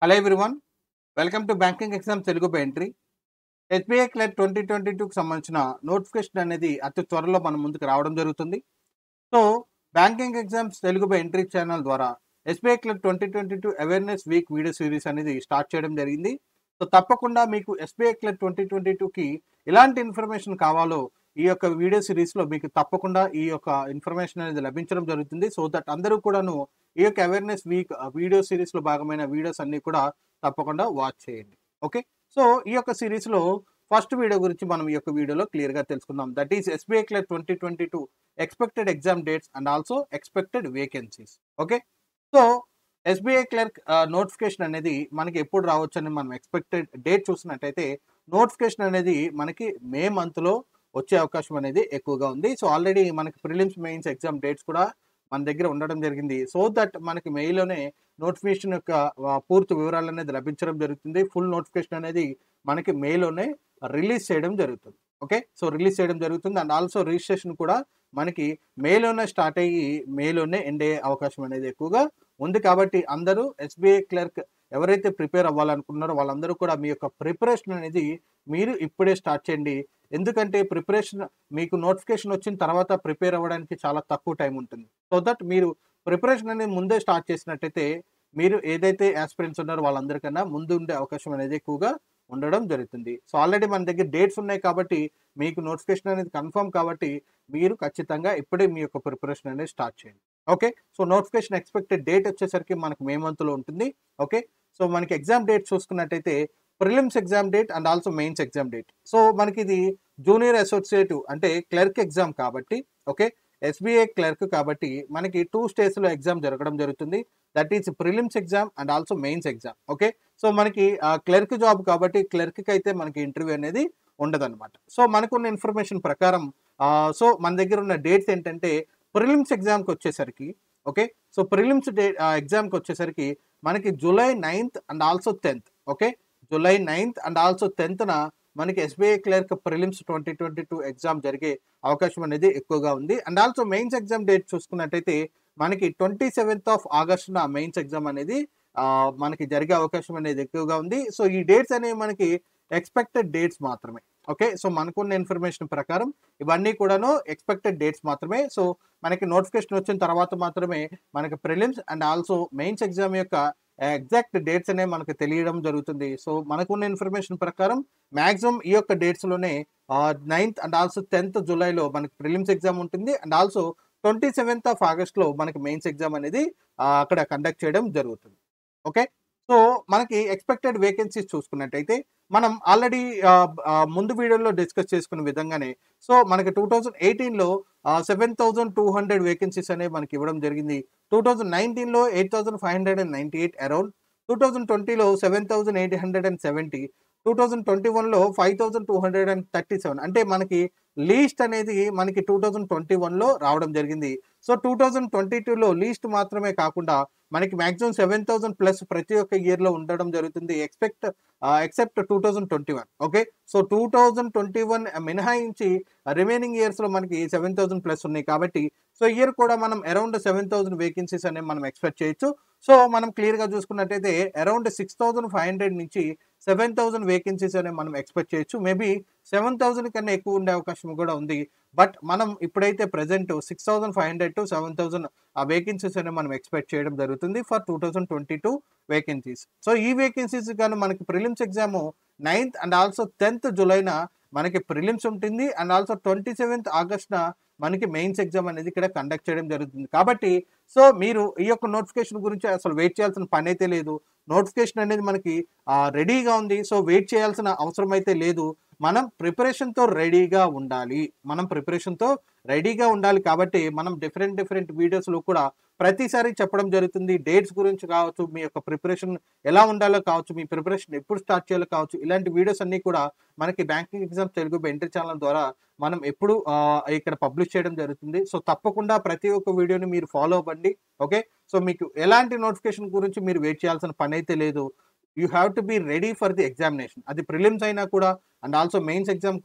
hello everyone welcome to banking exam Telugu by Entri SBI clerk twenty twenty టూకి సంబంధించిన notification అనేది అతి త్వరలో మన ముందుకు రావడం జరుగుతుంది so banking exams Telugu by Entri channel ద్వారా SBI clerk twenty twenty two awareness week video series అనేది స్టార్ట్ చేయడం జరిగింది సో తప్పకుండా మీకు ఎస్బీఐ క్లర్క్ ట్వంటీ ట్వంటీ టూకి ఎలాంటి ఇన్ఫర్మేషన్ కావాలో ఈ యొక్క వీడియో సిరీస్లో మీకు తప్పకుండా ఈ యొక్క ఇన్ఫర్మేషన్ అనేది లభించడం జరుగుతుంది సో దట్ అందరూ కూడాను ఈ యొక్క అవేర్నెస్ వీక్ వీడియో సిరీస్లో భాగమైన వీడియోస్ అన్ని కూడా తప్పకుండా వాచ్ చేయండి ఓకే సో ఈ యొక్క సిరీస్లో ఫస్ట్ వీడియో గురించి మనం ఈ యొక్క వీడియోలో క్లియర్గా తెలుసుకుందాం that is SBI clerk twenty twenty two expected exam dates and also expected vacancies okay so SBI clerk notification అనేది మనకి ఎప్పుడు రావచ్చు అని మనం ఎక్స్పెక్టెడ్ డేట్ చూసినట్టయితే నోటిఫికేషన్ అనేది మనకి మే మంత్లో వచ్చే అవకాశం అనేది ఎక్కువగా ఉంది సో ఆల్రెడీ మనకి ప్రిలిమ్స్ మెయిన్స్ ఎగ్జామ్ డేట్స్ కూడా మన దగ్గర ఉండడం జరిగింది సో దట్ మనకి మెయిల్లోనే నోటిఫికేషన్ యొక్క ఆ, పూర్తి వివరాలు అనేది లభించడం జరుగుతుంది ఫుల్ నోటిఫికేషన్ అనేది మనకి మేలోనే రిలీజ్ చేయడం జరుగుతుంది ఓకే సో రిలీజ్ చేయడం జరుగుతుంది అండ్ ఆల్సో రిజిస్ట్రేషన్ కూడా మనకి మేలోనే స్టార్ట్ అయ్యి మేలోనే ఎండ్ అయ్యే అవకాశం అనేది ఎక్కువగా ఉంది కాబట్టి అందరూ ఎస్బీఐ క్లర్క్ ఎవరైతే ప్రిపేర్ అవ్వాలనుకున్నారో వాళ్ళందరూ కూడా మీ యొక్క ప్రిపరేషన్ అనేది మీరు ఇప్పుడే స్టార్ట్ చేయండి ఎందుకంటే ప్రిపరేషన్ మీకు నోటిఫికేషన్ వచ్చిన తర్వాత ప్రిపేర్ అవ్వడానికి చాలా తక్కువ టైం ఉంటుంది సో దట్ మీరు ప్రిపరేషన్ అనేది ముందే స్టార్ట్ చేసినట్టయితే మీరు ఏదైతే ఆస్పిరెంట్స్ ఉన్నారో వాళ్ళందరికన్నా ముందు ఉండే అవకాశం అనేది ఎక్కువగా ఉండడం జరుగుతుంది సో ఆల్రెడీ మన దగ్గర డేట్స్ ఉన్నాయి కాబట్టి మీకు నోటిఫికేషన్ అనేది కన్ఫర్మ్ కాబట్టి మీరు ఖచ్చితంగా ఇప్పుడే మీ యొక్క ప్రిపరేషన్ అనేది స్టార్ట్ చేయండి okay so notification expected date వచ్చేసరికి మనకు మే మంత్లో ఉంటుంది ఓకే సో మనకి ఎగ్జామ్ డేట్ చూసుకున్నట్టయితే prelims exam date and also mains exam date so మనకి ఇది జూనియర్ అసోసియేటివ్ అంటే క్లర్క్ ఎగ్జామ్ కాబట్టి ఓకే ఎస్బీఐ క్లర్క్ కాబట్టి మనకి టూ స్టేజ్లో ఎగ్జామ్ జరగడం జరుగుతుంది that is prelims exam and also mains exam okay so మనకి క్లర్క్ జాబ్ కాబట్టి క్లర్క్కి అయితే మనకి ఇంటర్వ్యూ అనేది ఉండదన్నమాట సో మనకున్న ఇన్ఫర్మేషన్ ప్రకారం సో మన దగ్గర ఉన్న డేట్స్ ఏంటంటే ప్రిలిమ్స్ ఎగ్జామ్కి వచ్చేసరికి ఓకే సో ప్రిలిమ్స్ డే ఎగ్జామ్కి వచ్చేసరికి మనకి July ninth and also tenth okay July ninth and also టెన్త్న మనకి SBI clerk prelims twenty twenty two exam జరిగే అవకాశం అనేది ఎక్కువగా ఉంది and also mains exam date చూసుకున్నట్టయితే మనకి ట్వంటీ సెవెంత్ ఆఫ్ ఆగస్టున మెయిన్స్ ఎగ్జామ్ అనేది ఆ, మనకి జరిగే అవకాశం అనేది ఎక్కువగా ఉంది సో ఈ డేట్స్ అనేవి మనకి ఎక్స్పెక్టెడ్ డేట్స్ మాత్రమే ఓకే సో మనకున్న ఇన్ఫర్మేషన్ ప్రకారం ఇవన్నీ కూడాను ఎక్స్పెక్టెడ్ డేట్స్ మాత్రమే సో మనకి నోటిఫికేషన్ వచ్చిన తర్వాత మాత్రమే మనకి prelims and also mains exam యొక్క ఎగ్జాక్ట్ డేట్స్ అనేవి మనకు తెలియడం జరుగుతుంది సో మనకున్న ఇన్ఫర్మేషన్ ప్రకారం మాక్సిమం ఈ యొక్క డేట్స్లోనే నైన్త్ అండ్ ఆల్సో టెన్త్ జూలైలో మనకి ప్రిలిమ్స్ ఎగ్జామ్ ఉంటుంది and also twenty seventh of ఆగస్ట్లో మనకి మెయిన్స్ ఎగ్జామ్ అనేది ఆ, అక్కడ కండక్ట్ చేయడం జరుగుతుంది ఓకే సో మనకి ఎక్స్పెక్టెడ్ వేకెన్సీస్ చూసుకున్నట్టయితే మనం ఆల్రెడీ ముందు వీడియోలో డిస్కస్ చేసుకున్న విధంగానే సో మనకి టూ థౌజండ్ ఎయిటీన్లో seven thousand two hundred vacancies అనేవి మనకి ఇవ్వడం జరిగింది టూ థౌజండ్ నైన్టీన్లో eight thousand five hundred and ninety eight around two thousand ట్వంటీలో seven thousand eight hundred and seventy two thousand twenty వన్లో five thousand two hundred and thirty seven అంటే మనకి least అనేది మనకి టూ థౌజండ్ ట్వంటీ వన్లో రావడం జరిగింది సో టూ థౌజండ్ ట్వంటీ టూలో లీస్ట్ మాత్రమే కాకుండా మనకి మాక్సిమం సెవెన్ థౌసండ్ ప్లస్ ప్రతి ఒక్క ఇయర్లో ఉండడం జరుగుతుంది expect except two thousand twenty one okay so two thousand twenty one మినహాయించి రిమైనింగ్ ఇయర్స్లో మనకి సెవెన్ థౌసండ్ ప్లస్ ఉన్నాయి కాబట్టి సో ఇయర్ కూడా మనం అరౌండ్ సెవెన్ థౌసండ్ వేకెన్సీస్ అనేవి మనం ఎక్స్పెక్ట్ చేయొచ్చు సో మనం క్లియర్గా చూసుకున్నట్టయితే around six thousand five hundred నుంచి సెవెన్ థౌసండ్ వేకెన్సీస్ అనేవి మనం ఎక్స్పెక్ట్ చేయొచ్చు మేబీ సెవెన్ థౌసండ్ కన్నా ఎక్కువ ఉండే అవకాశం కూడా ఉంది బట్ మనం ఇప్పుడైతే present six thousand five hundred to seven thousand ఆ వేకెన్సీస్ అనేవి మనం ఎక్స్పెక్ట్ చేయడం జరుగుతుంది for two thousand twenty two vacancies so ఈ వేకెన్సీస్ కానీ మనకి prelims exam ninth and also tenth జూలైన మనకి ప్రిలిమ్స్ ఉంటుంది అండ్ ఆల్సో ట్వంటీ సెవెంత్ ఆగస్ట్న మనకి మెయిన్స్ ఎగ్జామ్ అనేది ఇక్కడ కండక్ట్ చేయడం జరుగుతుంది కాబట్టి సో మీరు ఈ యొక్క నోటిఫికేషన్ గురించి అసలు వెయిట్ చేయాల్సిన పని అయితే లేదు నోటిఫికేషన్ అనేది మనకి రెడీగా ఉంది సో వెయిట్ చేయాల్సిన అవసరం అయితే లేదు మనం ప్రిపరేషన్తో రెడీగా ఉండాలి మనం ప్రిపరేషన్తో రెడీగా ఉండాలి కాబట్టి మనం డిఫరెంట్ డిఫరెంట్ వీడియోస్లో కూడా ప్రతిసారి చెప్పడం జరుగుతుంది డేట్స్ గురించి కావచ్చు మీ యొక్క ప్రిపరేషన్ ఎలా ఉండాలో కావచ్చు మీ ప్రిపరేషన్ ఎప్పుడు స్టార్ట్ చేయాలో కావచ్చు ఇలాంటి వీడియోస్ అన్నీ కూడా మనకి banking exam Telugu entry channel ద్వారా మనం ఎప్పుడు ఆ, ఇక్కడ పబ్లిష్ చేయడం జరుగుతుంది సో తప్పకుండా ప్రతి ఒక్క వీడియోని మీరు ఫాలో అవ్వండి ఓకే సో మీకు ఎలాంటి నోటిఫికేషన్ గురించి మీరు వెయిట్ చేయాల్సిన పని అయితే లేదు you have to be ready for the examination అది ప్రిలిమ్స్ అయినా కూడా అండ్ ఆల్సో మెయిన్స్ ఎగ్జామ్ కూడా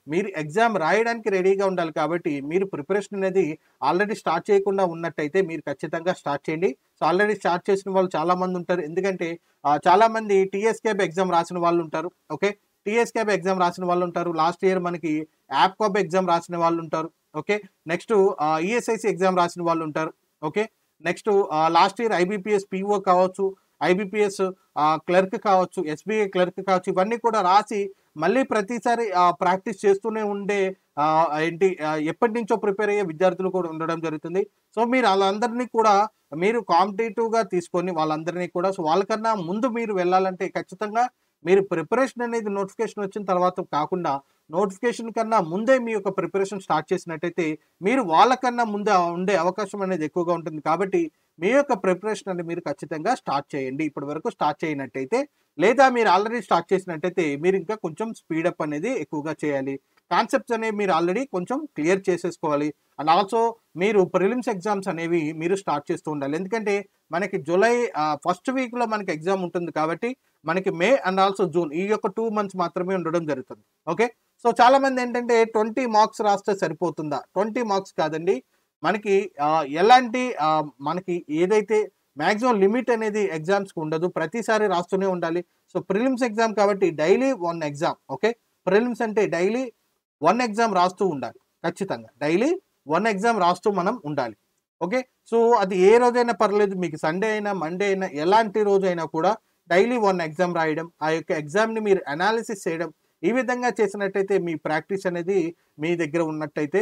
మీరు ఎగ్జామ్ రాయడానికి రెడీగా ఉండాలి కాబట్టి మీరు ప్రిపరేషన్ అనేది ఆల్రెడీ స్టార్ట్ చేయకుండా ఉన్నట్టయితే మీరు ఖచ్చితంగా స్టార్ట్ చేయండి సో ఆల్రెడీ స్టార్ట్ చేసిన వాళ్ళు చాలా మంది ఉంటారు ఎందుకంటే ఆ, చాలా మంది టీఎస్కేబ్ ఎగ్జామ్ రాసిన వాళ్ళు ఉంటారు ఓకే టీఎస్కేబ్ ఎగ్జామ్ రాసిన వాళ్ళు ఉంటారు లాస్ట్ ఇయర్ మనకి యాప్ కాబ్ ఎగ్జామ్ రాసిన వాళ్ళు ఉంటారు ఓకే నెక్స్ట్ ఈఎస్ఐసి ఎగ్జామ్ రాసిన వాళ్ళు ఉంటారు okay next last year IBPS PO కావచ్చు ఐబీపీఎస్ క్లర్క్ కావచ్చు ఎస్బీఐ క్లర్క్ కావచ్చు ఇవన్నీ కూడా రాసి మళ్ళీ ప్రతిసారి ప్రాక్టీస్ చేస్తూనే ఉండే ఆ, ఏంటి ఆ, ఎప్పటి నుంచో ప్రిపేర్ అయ్యే విద్యార్థులు కూడా ఉండడం జరుగుతుంది సో మీరు వాళ్ళందరినీ కూడా మీరు కాంపిటేటివ్ గా తీసుకొని వాళ్ళందరినీ కూడా సో వాళ్ళకన్నా ముందు మీరు వెళ్ళాలంటే ఖచ్చితంగా మీరు ప్రిపరేషన్ అనేది నోటిఫికేషన్ వచ్చిన తర్వాత కాకుండా నోటిఫికేషన్ కన్నా ముందే మీ యొక్క ప్రిపరేషన్ స్టార్ట్ చేసినట్టయితే మీరు వాళ్ళకన్నా ముందే ఉండే అవకాశం అనేది ఎక్కువగా ఉంటుంది కాబట్టి మీ యొక్క ప్రిపరేషన్ అనేది మీరు ఖచ్చితంగా స్టార్ట్ చేయండి ఇప్పటి వరకు స్టార్ట్ చేయనట్టయితే లేదా మీరు ఆల్రెడీ స్టార్ట్ చేసినట్టయితే మీరు ఇంకా కొంచెం స్పీడప్ అనేది ఎక్కువగా చేయాలి కాన్సెప్ట్స్ అనేవి మీరు ఆల్రెడీ కొంచెం క్లియర్ చేసేసుకోవాలి అండ్ ఆల్సో మీరు ప్రిలిమ్స్ ఎగ్జామ్స్ అనేవి మీరు స్టార్ట్ చేస్తూ ఉండాలి ఎందుకంటే మనకి జూలై ఫస్ట్ వీక్లో మనకి ఎగ్జామ్ ఉంటుంది కాబట్టి మనకి మే అండ్ ఆల్సో జూన్ ఈ యొక్క టూ మంత్స్ మాత్రమే ఉండడం జరుగుతుంది ఓకే సో చాలా మంది ఏంటంటే ట్వంటీ మార్క్స్ రాస్తే సరిపోతుందా ట్వంటీ మార్క్స్ కాదండి మనకి ఆ, ఎలాంటి ఆ, మనకి ఏదైతే మ్యాక్సిమం లిమిట్ అనేది ఎగ్జామ్స్కి ఉండదు ప్రతిసారి రాస్తూనే ఉండాలి సో ప్రిలిమ్స్ ఎగ్జామ్ కాబట్టి daily one exam okay prelims అంటే డైలీ వన్ ఎగ్జామ్ రాస్తూ ఉండాలి ఖచ్చితంగా డైలీ వన్ ఎగ్జామ్ రాస్తూ మనం ఉండాలి ఓకే సో అది ఏ రోజైనా పర్లేదు మీకు సండే అయినా మండే అయినా ఎలాంటి రోజు అయినా కూడా డైలీ వన్ ఎగ్జామ్ రాయడం ఆ యొక్క ఎగ్జామ్ని మీరు అనాలిసిస్ చేయడం ఈ విధంగా చేసినట్టయితే మీ ప్రాక్టీస్ అనేది మీ దగ్గర ఉన్నట్టయితే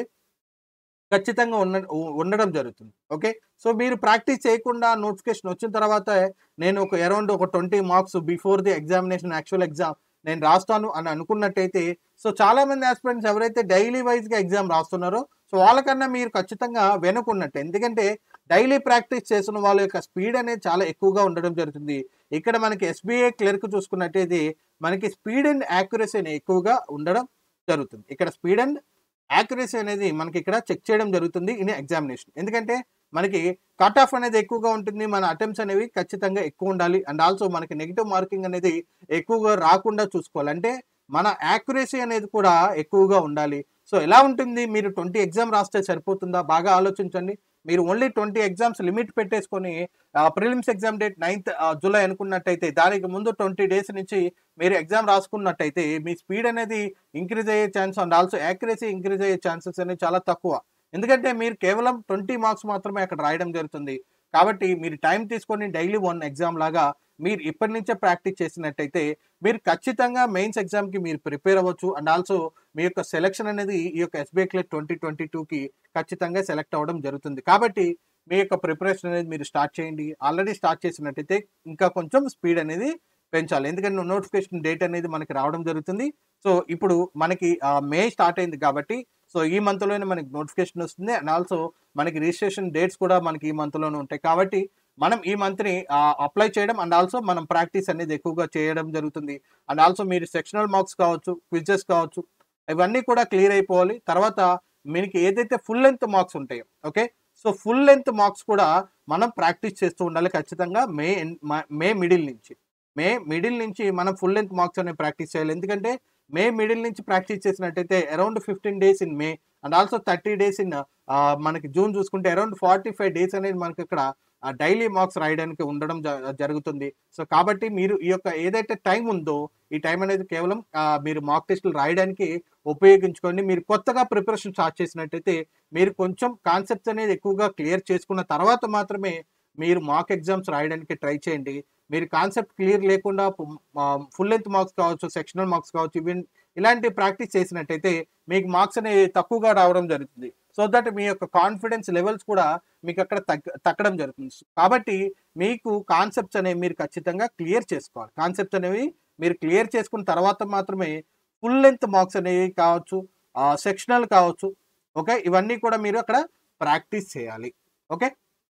ఖచ్చితంగా ఉన్న ఉండడం జరుగుతుంది ఓకే సో మీరు ప్రాక్టీస్ చేయకుండా నోటిఫికేషన్ వచ్చిన తర్వాత నేను ఒక అరౌండ్ ఒక twenty marks before the examination actual exam నేను రాస్తాను అని అనుకున్నట్టయితే సో చాలా మంది ఆస్పిరెంట్స్ ఎవరైతే డైలీ వైజ్ గా ఎగ్జామ్ రాస్తున్నారో సో వాళ్ళకన్నా మీరు ఖచ్చితంగా వెనుకున్నట్టు ఎందుకంటే డైలీ ప్రాక్టీస్ చేసిన వాళ్ళ యొక్క స్పీడ్ అనేది చాలా ఎక్కువగా ఉండడం జరుగుతుంది ఇక్కడ మనకి ఎస్బీఐ క్లర్క్ చూసుకున్నట్టయితే మనకి స్పీడ్ అండ్ యాక్యురసీ అనేది ఎక్కువగా ఉండడం జరుగుతుంది ఇక్కడ స్పీడ్ అండ్ యాక్యురసీ అనేది మనకి ఇక్కడ చెక్ చేయడం జరుగుతుంది ఇన్ ఎగ్జామినేషన్ ఎందుకంటే మనకి కట్ ఆఫ్ అనేది ఎక్కువగా ఉంటుంది మన అటెంప్ట్స్ అనేవి ఖచ్చితంగా ఎక్కువ ఉండాలి అండ్ ఆల్సో మనకి నెగిటివ్ మార్కింగ్ అనేది ఎక్కువగా రాకుండా చూసుకోవాలి అంటే మన యాక్యురసీ అనేది కూడా ఎక్కువగా ఉండాలి సో ఎలా ఉంటుంది మీరు ట్వంటీ ఎగ్జామ్ రాస్తే సరిపోతుందా బాగా ఆలోచించండి మీరు ఓన్లీ ట్వంటీ ఎగ్జామ్స్ లిమిట్ పెట్టేసుకొని prelims exam date ninth July అనుకున్నట్టయితే దానికి ముందు ట్వంటీ డేస్ నుంచి మీరు ఎగ్జామ్ రాసుకున్నట్టయితే మీ స్పీడ్ అనేది ఇంక్రీజ్ అయ్యే chance and also accuracy increase అయ్యే ఛాన్సెస్ అనేవి చాలా తక్కువ ఎందుకంటే మీరు కేవలం ట్వంటీ మార్క్స్ మాత్రమే అక్కడ రాయడం జరుగుతుంది కాబట్టి మీరు టైం తీసుకొని డైలీ వన్ ఎగ్జామ్ లాగా మీరు ఇప్పటి నుంచే ప్రాక్టీస్ చేసినట్టయితే మీరు ఖచ్చితంగా మెయిన్స్ ఎగ్జామ్కి మీరు ప్రిపేర్ అవ్వచ్చు అండ్ ఆల్సో మీ యొక్క సెలెక్షన్ అనేది ఈ యొక్క ఎస్బీఐ క్లెట్ ట్వంటీ ట్వంటీ టూకి ఖచ్చితంగా సెలెక్ట్ అవ్వడం జరుగుతుంది కాబట్టి మీ యొక్క ప్రిపరేషన్ అనేది మీరు స్టార్ట్ చేయండి ఆల్రెడీ స్టార్ట్ చేసినట్టయితే ఇంకా కొంచెం స్పీడ్ అనేది పెంచాలి ఎందుకంటే నోటిఫికేషన్ డేట్ అనేది మనకి రావడం జరుగుతుంది సో ఇప్పుడు మనకి ఆ, మే స్టార్ట్ అయింది కాబట్టి సో ఈ మంత్లోనే మనకి నోటిఫికేషన్ వస్తుంది అండ్ ఆల్సో మనకి రిజిస్ట్రేషన్ డేట్స్ కూడా మనకి ఈ మంత్లోనే ఉంటాయి కాబట్టి మనం ఈ మంత్ని అప్లై చేయడం అండ్ ఆల్సో మనం ప్రాక్టీస్ అనేది ఎక్కువగా చేయడం జరుగుతుంది అండ్ ఆల్సో మీరు సెక్షనల్ మార్క్స్ కావచ్చు క్విజెస్ కావచ్చు ఇవన్నీ కూడా క్లియర్ అయిపోవాలి తర్వాత మీకు ఏదైతే ఫుల్ లెంత్ మార్క్స్ ఉంటాయో okay so full length marks కూడా మనం ప్రాక్టీస్ చేస్తూ ఉండాలి ఖచ్చితంగా మే ఎన్- మ- మే మిడిల్ నుంచి మే మిడిల్ నుంచి మనం ఫుల్ లెంత్ మార్క్స్ అనేవి ప్రాక్టీస్ చేయాలి ఎందుకంటే మే మిడిల్ నుంచి ప్రాక్టీస్ చేసినట్టయితే around fifteen days in May and also thirty days in మనకి జూన్ చూసుకుంటే అరౌండ్ ఫార్టీ ఫైవ్ డేస్ అనేది మనకి ఇక్కడ డైలీ మార్క్స్ రాయడానికి ఉండడం జ- జరుగుతుంది సో కాబట్టి మీరు ఈ యొక్క ఏదైతే టైం ఉందో ఈ టైం అనేది కేవలం ఆ, మీరు మాక్ టెస్టులు రాయడానికి ఉపయోగించుకోండి మీరు కొత్తగా ప్రిపరేషన్ స్టార్ట్ చేసినట్టయితే మీరు కొంచెం కాన్సెప్ట్స్ అనేది ఎక్కువగా క్లియర్ చేసుకున్న తర్వాత మాత్రమే మీరు మాక్ ఎగ్జామ్స్ రాయడానికి ట్రై చేయండి మీరు కాన్సెప్ట్ క్లియర్ లేకుండా ఫుల్ లెంత్ మార్క్స్ కావచ్చు సెక్షనల్ మార్క్స్ కావచ్చు ఇవి ఇలాంటి ప్రాక్టీస్ చేసినట్టయితే మీకు మార్క్స్ అనేవి తక్కువగా రావడం జరుగుతుంది సో దట్ మీ యొక్క కాన్ఫిడెన్స్ లెవెల్స్ కూడా మీకు అక్కడ తగ్గ తగ్గడం జరుగుతుంది కాబట్టి మీకు కాన్సెప్ట్స్ అనేవి మీరు ఖచ్చితంగా క్లియర్ చేసుకోవాలి కాన్సెప్ట్స్ అనేవి మీరు క్లియర్ చేసుకున్న తర్వాత మాత్రమే ఫుల్ లెంత్ మార్క్స్ అనేవి కావచ్చు సెక్షనల్ కావచ్చు ఓకే ఇవన్నీ కూడా మీరు అక్కడ ప్రాక్టీస్ చేయాలి ఓకే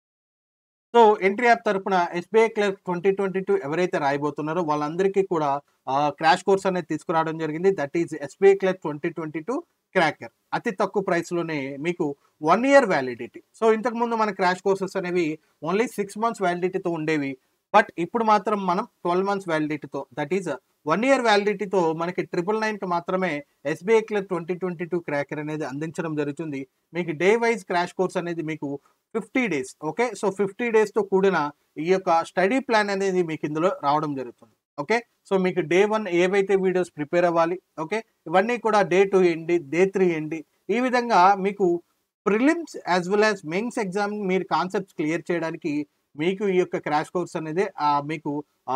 సో ఎంట్రీ యాప్ తరపున SBI clerk twenty twenty two ఎవరైతే రాయబోతున్నారో వాళ్ళందరికీ కూడా క్రాష్ కోర్స్ అనేది తీసుకురావడం జరిగింది that is SBI clerk twenty twenty two cracker అతి తక్కువ price లోనే మీకు వన్ ఇయర్ వ్యాలిడిటీ సో ఇంతకు ముందు మన క్రాష్ కోర్సెస్ అనేవి ఓన్లీ సిక్స్ మంత్స్ వ్యాలిడిటీతో ఉండేవి బట్ ఇప్పుడు మాత్రం మనం ట్వెల్వ్ మంత్స్ వ్యాలిడిటీతో దట్ ఈజ్ వన్ ఇయర్ వ్యాలిడిటీతో మనకి ట్రిపుల్ నైన్కి మాత్రమే SBI clerk twenty twenty two cracker అనేది అందించడం జరుగుతుంది మీకు డే వైజ్ క్రాష్ కోర్స్ అనేది మీకు fifty days okay so fifty డేస్తో కూడిన ఈ యొక్క స్టడీ ప్లాన్ అనేది మీకు ఇందులో రావడం జరుగుతుంది ఓకే సో మీకు డే వన్ ఏవైతే వీడియోస్ ప్రిపేర్ అవ్వాలి ఓకే ఇవన్నీ కూడా డే టూ ఏంటి డే త్రీ ఏంటి ఈ విధంగా మీకు prelims as well as mains exam మీరు కాన్సెప్ట్స్ క్లియర్ చేయడానికి మీకు ఈ యొక్క క్రాష్ కోర్స్ అనేది ఆ, మీకు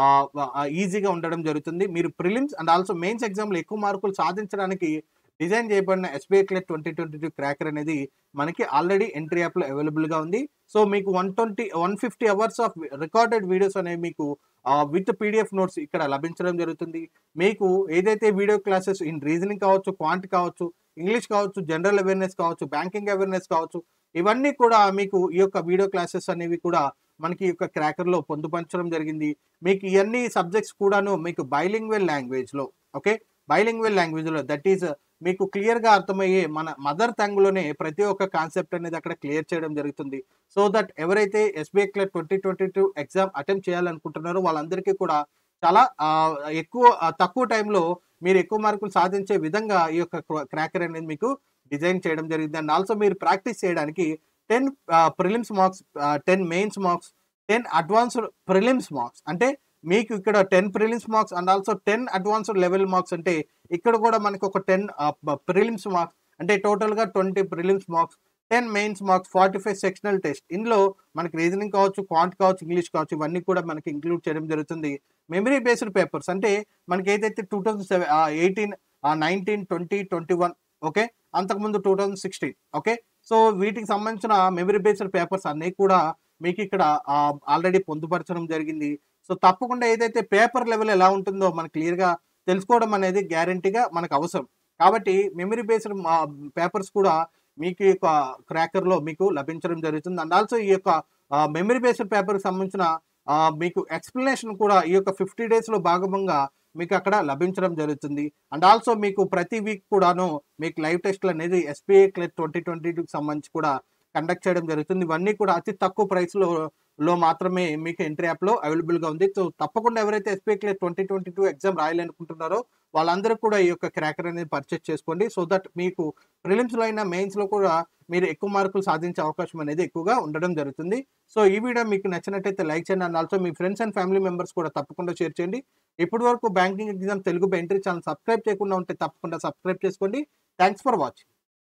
ఈజీగా ఉండడం జరుగుతుంది మీరు ప్రిలిమ్స్ అండ్ ఆల్సో మెయిన్స్ ఎగ్జామ్లో ఎక్కువ మార్కులు సాధించడానికి డిజైన్ చేయబడిన SBI clerk twenty twenty two cracker అనేది మనకి ఆల్రెడీ ఎంట్రీ యాప్లో అవైలబుల్గా ఉంది సో మీకు one twenty one fifty hours of recorded videos అనేవి మీకు విత్ పీడిఎఫ్ నోట్స్ ఇక్కడ లభించడం జరుగుతుంది మీకు ఏదైతే వీడియో క్లాసెస్ ఇన్ రీజనింగ్ కావచ్చు క్వాంట్ కావచ్చు ఇంగ్లీష్ కావచ్చు జనరల్ అవేర్నెస్ కావచ్చు బ్యాంకింగ్ అవేర్నెస్ కావచ్చు ఇవన్నీ కూడా మీకు ఈ యొక్క వీడియో క్లాసెస్ అనేవి కూడా మనకి ఈ యొక్క క్రాకర్లో పొందుపరచడం జరిగింది మీకు ఇవన్నీ సబ్జెక్ట్స్ కూడాను మీకు బైలింగ్వెల్ లాంగ్వేజ్లో ఓకే బైలింగ్వెల్ లాంగ్వేజ్లో దట్ ఈస్ మీకు క్లియర్గా అర్థమయ్యే మన మదర్ టంగ్లోనే ప్రతి ఒక్క కాన్సెప్ట్ అనేది అక్కడ క్లియర్ చేయడం జరుగుతుంది సో దట్ ఎవరైతే SBI clerk twenty twenty two exam attempt చేయాలనుకుంటున్నారో వాళ్ళందరికీ కూడా చాలా ఆ, ఎక్కువ ఆ, తక్కువ టైంలో మీరు ఎక్కువ మార్కులు సాధించే విధంగా ఈ యొక్క క్రాకర్ అనేది మీకు డిజైన్ చేయడం జరిగింది అండ్ ఆల్సో మీరు ప్రాక్టీస్ చేయడానికి ten prelims marks ten mains marks ten advanced prelims marks అంటే మీకు ఇక్కడ ten prelims marks and also ten advanced level marks అంటే ఇక్కడ కూడా మనకి ఒక టెన్ ప్రిలిమ్స్ మార్క్స్ అంటే టోటల్గా twenty prelims marks ten mains marks forty five sectional test ఇందులో మనకి రీజనింగ్ కావచ్చు క్వాంట్ కావచ్చు ఇంగ్లీష్ కావచ్చు ఇవన్నీ కూడా మనకి ఇంక్లూడ్ చేయడం జరుగుతుంది మెమరీ బేస్డ్ పేపర్స్ అంటే మనకి ఏదైతే two thousand seven eighteen nineteen twenty twenty one okay అంతకుముందు two thousand sixteen okay so వీటికి సంబంధించిన మెమరీ బేస్డ్ పేపర్స్ అన్నీ కూడా మీకు ఇక్కడ ఆల్రెడీ పొందుపరచడం జరిగింది సో తప్పకుండా ఏదైతే పేపర్ లెవెల్ ఎలా ఉంటుందో మనకు క్లియర్గా తెలుసుకోవడం అనేది గ్యారంటీగా మనకు అవసరం కాబట్టి మెమరీ బేస్డ్ పేపర్స్ కూడా మీకు ఈ యొక్క క్రాకర్లో మీకు లభించడం జరుగుతుంది అండ్ ఆల్సో ఈ యొక్క మెమరీ బేస్డ్ పేపర్కి సంబంధించిన ఆ, మీకు ఎక్స్ప్లెనేషన్ కూడా ఈ యొక్క ఫిఫ్టీ డేస్లో భాగంగా మీకు అక్కడ లభించడం జరుగుతుంది అండ్ ఆల్సో మీకు ప్రతి వీక్ కూడాను మీకు లైవ్ టెస్ట్లు అనేది ఎస్బీఐ క్లెట్ ట్వంటీ ట్వంటీ టూకి సంబంధించి కూడా కండక్ట్ చేయడం జరుగుతుంది ఇవన్నీ కూడా అతి తక్కువ ప్రైస్లో లో మాత్రమే మీకు ఎంట్రీ యాప్లో అవైలబుల్గా ఉంది సో తప్పకుండా ఎవరైతే SBI clerk twenty twenty two exam రాయాలనుకుంటున్నారో వాళ్ళందరూ కూడా ఈ యొక్క క్రాకర్ అనేది పర్చేస్ చేసుకోండి సో దట్ మీకు ప్రిలిమ్స్లో అయినా మెయిన్స్లో కూడా మీరు ఎక్కువ మార్కులు సాధించే అవకాశం అనేది ఎక్కువగా ఉండడం జరుగుతుంది సో ఈ వీడియో మీకు నచ్చినట్టయితే లైక్ చేయండి అండ్ ఆల్సో మీ ఫ్రెండ్స్ అండ్ ఫ్యామిలీ మెంబర్స్ కూడా తప్పకుండా షేర్ చేయండి ఇప్పటి వరకు banking exam Telugu entry channel subscribe చేయకుండా ఉంటే తప్పకుండా సబ్స్క్రైబ్ చేసుకోండి థ్యాంక్స్ ఫర్ వాచింగ్